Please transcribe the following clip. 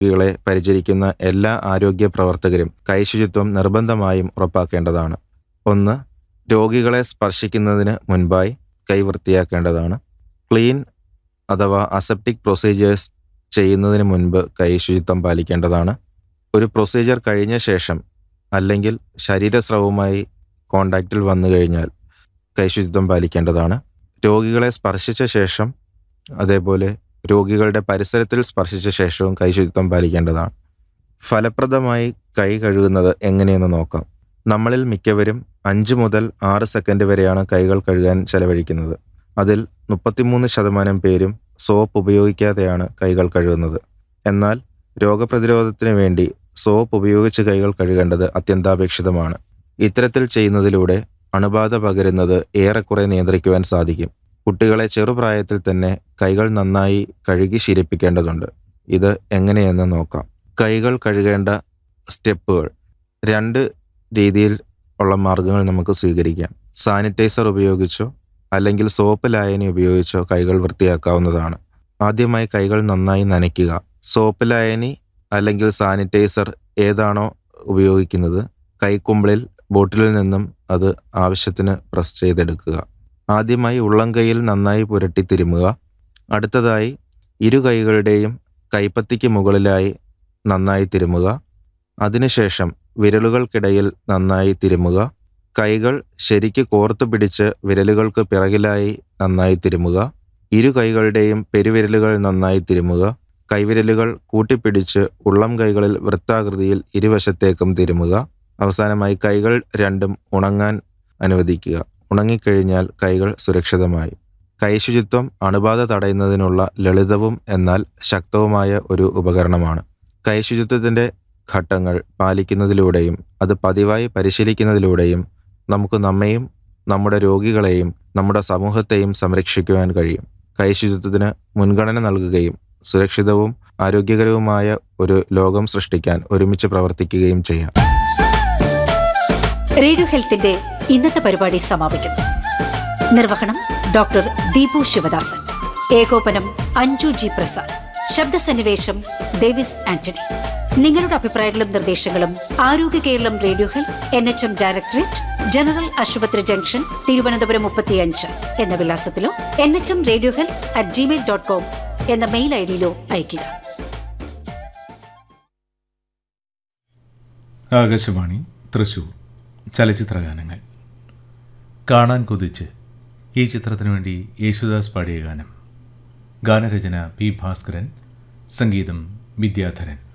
രോഗികളെ പരിചരിക്കുന്ന എല്ലാ ആരോഗ്യ പ്രവർത്തകരും കൈശുചിത്വം നിർബന്ധമായും ഉറപ്പാക്കേണ്ടതാണ് ഒന്ന് രോഗികളെ സ്പർശിക്കുന്നതിന് മുൻപായി കൈ വൃത്തിയാക്കേണ്ടതാണ് ക്ലീൻ അഥവാ അസെപ്റ്റിക് പ്രൊസീജിയേഴ്സ് ചെയ്യുന്നതിന് മുൻപ് കൈ ശുചിത്വം പാലിക്കേണ്ടതാണ് ഒരു പ്രൊസീജിയർ കഴിഞ്ഞ ശേഷം അല്ലെങ്കിൽ ശരീരസ്രവവുമായി കോണ്ടാക്റ്റിൽ വന്നു കഴിഞ്ഞാൽ കൈശുചിത്വം പാലിക്കേണ്ടതാണ് രോഗികളെ സ്പർശിച്ച ശേഷം അതേപോലെ രോഗികളുടെ പരിസരത്തിൽ സ്പർശിച്ച ശേഷവും കൈശുചിത്വം പാലിക്കേണ്ടതാണ് ഫലപ്രദമായി കൈ കഴുകുന്നത് എങ്ങനെയെന്ന് നോക്കാം നമ്മളിൽ മിക്കവരും അഞ്ച് മുതൽ ആറ് സെക്കൻഡ് വരെയാണ് കൈകൾ കഴുകാൻ ചെലവഴിക്കുന്നത് അതിൽ മുപ്പത്തിമൂന്ന് ശതമാനം പേരും സോപ്പ് ഉപയോഗിക്കാതെയാണ് കൈകൾ കഴുകുന്നത് എന്നാൽ രോഗപ്രതിരോധത്തിന് വേണ്ടി സോപ്പ് ഉപയോഗിച്ച് കൈകൾ കഴുകേണ്ടത് അത്യന്താപേക്ഷിതമാണ് ഇത്തരത്തിൽ ചെയ്യുന്നതിലൂടെ അണുബാധ പകരുന്നത് ഏറെക്കുറെ നിയന്ത്രിക്കുവാൻ സാധിക്കും കുട്ടികളെ ചെറുപ്രായത്തിൽ തന്നെ കൈകൾ നന്നായി കഴുകി ശീലിപ്പിക്കേണ്ടതുണ്ട് ഇത് എങ്ങനെയെന്ന് നോക്കാം കൈകൾ കഴുകേണ്ട സ്റ്റെപ്പുകൾ രണ്ട് രീതിയിൽ ഉള്ള മാർഗങ്ങൾ നമുക്ക് സ്വീകരിക്കാം സാനിറ്റൈസർ ഉപയോഗിച്ചോ അല്ലെങ്കിൽ സോപ്പ് ലായനി ഉപയോഗിച്ചോ കൈകൾ വൃത്തിയാക്കാവുന്നതാണ് ആദ്യമായി കൈകൾ നന്നായി നനയ്ക്കുക സോപ്പ് ലായനി അല്ലെങ്കിൽ സാനിറ്റൈസർ ഏതാണോ ഉപയോഗിക്കുന്നത് കൈക്കുമ്പിളിൽ ബോട്ടിലിൽ നിന്നും അത് ആവശ്യത്തിന് പ്രസ് ചെയ്തെടുക്കുക ആദ്യമായി ഉള്ളംകൈയിൽ നന്നായി പുരട്ടി തിരുമുക അടുത്തതായി ഇരു കൈകളുടെയും കൈപ്പത്തിക്ക് മുകളിലായി നന്നായി തിരുമുക അതിനുശേഷം വിരലുകൾക്കിടയിൽ നന്നായി തിരുമുക കൈകൾ ശരിക്ക് കോർത്തു പിടിച്ച് വിരലുകൾക്ക് പിറകിലായി നന്നായി തിരുമുക ഇരു കൈകളുടെയും പെരുവിരലുകൾ നന്നായി തിരുമുക കൈവിരലുകൾ കൂട്ടിപ്പിടിച്ച് ഉള്ളം കൈകളിൽ വൃത്താകൃതിയിൽ ഇരുവശത്തേക്കും തിരുമുക അവസാനമായി കൈകൾ രണ്ടും ഉണങ്ങാൻ അനുവദിക്കുക ഉണങ്ങിക്കഴിഞ്ഞാൽ കൈകൾ സുരക്ഷിതമായി കൈശുചിത്വം അണുബാധ തടയുന്നതിനുള്ള ലളിതവും എന്നാൽ ശക്തവുമായ ഒരു ഉപകരണമാണ് കൈശുചിത്വത്തിൻ്റെ ഘട്ടങ്ങൾ പാലിക്കുന്നതിലൂടെയും അത് പതിവായി പരിശീലിക്കുന്നതിലൂടെയും നമുക്ക് നമ്മെയും നമ്മുടെ രോഗികളെയും നമ്മുടെ സമൂഹത്തെയും സംരക്ഷിക്കുവാൻ കഴിയും കൈശുചിത്വത്തിന് മുൻഗണന നൽകുകയും സുരക്ഷിതവും ആരോഗ്യകരവുമായ ഒരു ലോകം സൃഷ്ടിക്കാൻ ഒരുമിച്ച് പ്രവർത്തിക്കുകയും ചെയ്യാം റേഡിയോ ഹെൽത്തിന്റെ ഇന്നത്തെ പരിപാടി സമാപിക്കുന്നു നിർവഹണം ഡോക്ടർ ദീപു ശിവദാസൻ ഏകോപനം അഞ്ജു ജി പ്രസാദ് ശബ്ദസന്നിവേശം ഡേവിസ് ആന്റണി നിങ്ങളുടെ അഭിപ്രായങ്ങളും നിർദ്ദേശങ്ങളും Arogya Keralam radio health N H M directorate general ആശുപത്രി ജംഗ്ഷൻ തിരുവനന്തപുരം മുപ്പത്തിയഞ്ച് എന്ന വിലാസത്തിലോ N H M radio health at gmail dot com എന്ന മെയിൽ ഐ ഡിയിലോ അയയ്ക്കുക ആകാശവാണി തൃശൂർ ചലച്ചിത്രഗാനങ്ങൾ കാണാൻ കൊതിച്ച് ഈ ചിത്രത്തിനു വേണ്ടി യേശുദാസ് പാടിയ ഗാനം ഗാനരചന പി ഭാസ്കരൻ സംഗീതം വിദ്യാധരൻ